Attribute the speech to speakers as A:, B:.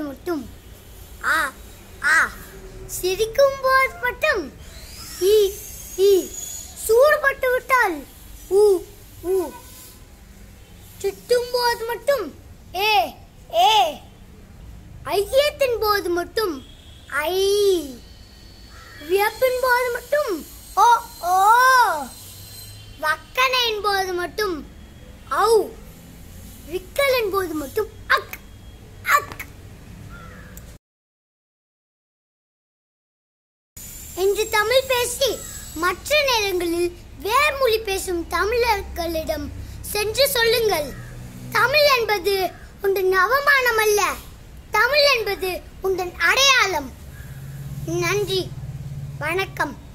A: மட்டும் ஆ ஆ சிரிக்கும் போது மட்டும் ஈ ஈ சூடுபட்டு விட்டால் ஊ ஊ சுட்டும் போது மட்டும் ஏ ஏ ஐயத்தின் போது மட்டும் ஐ வியப்பின் போது மட்டும் ஓ ஓ வக்கனையின் போது மட்டும் ஔ விக்கலின் போது மட்டும் அக் அக் என்று தமிழ் பேசி மற்ற நேரங்களில் வேர்மொழி பேசும் தமிழர்களிடம் சென்று சொல்லுங்கள் தமிழ் என்பது உந்தன் அவமானம் அல்ல தமிழ் என்பது உந்தன் அடையாளம் நன்றி வணக்கம்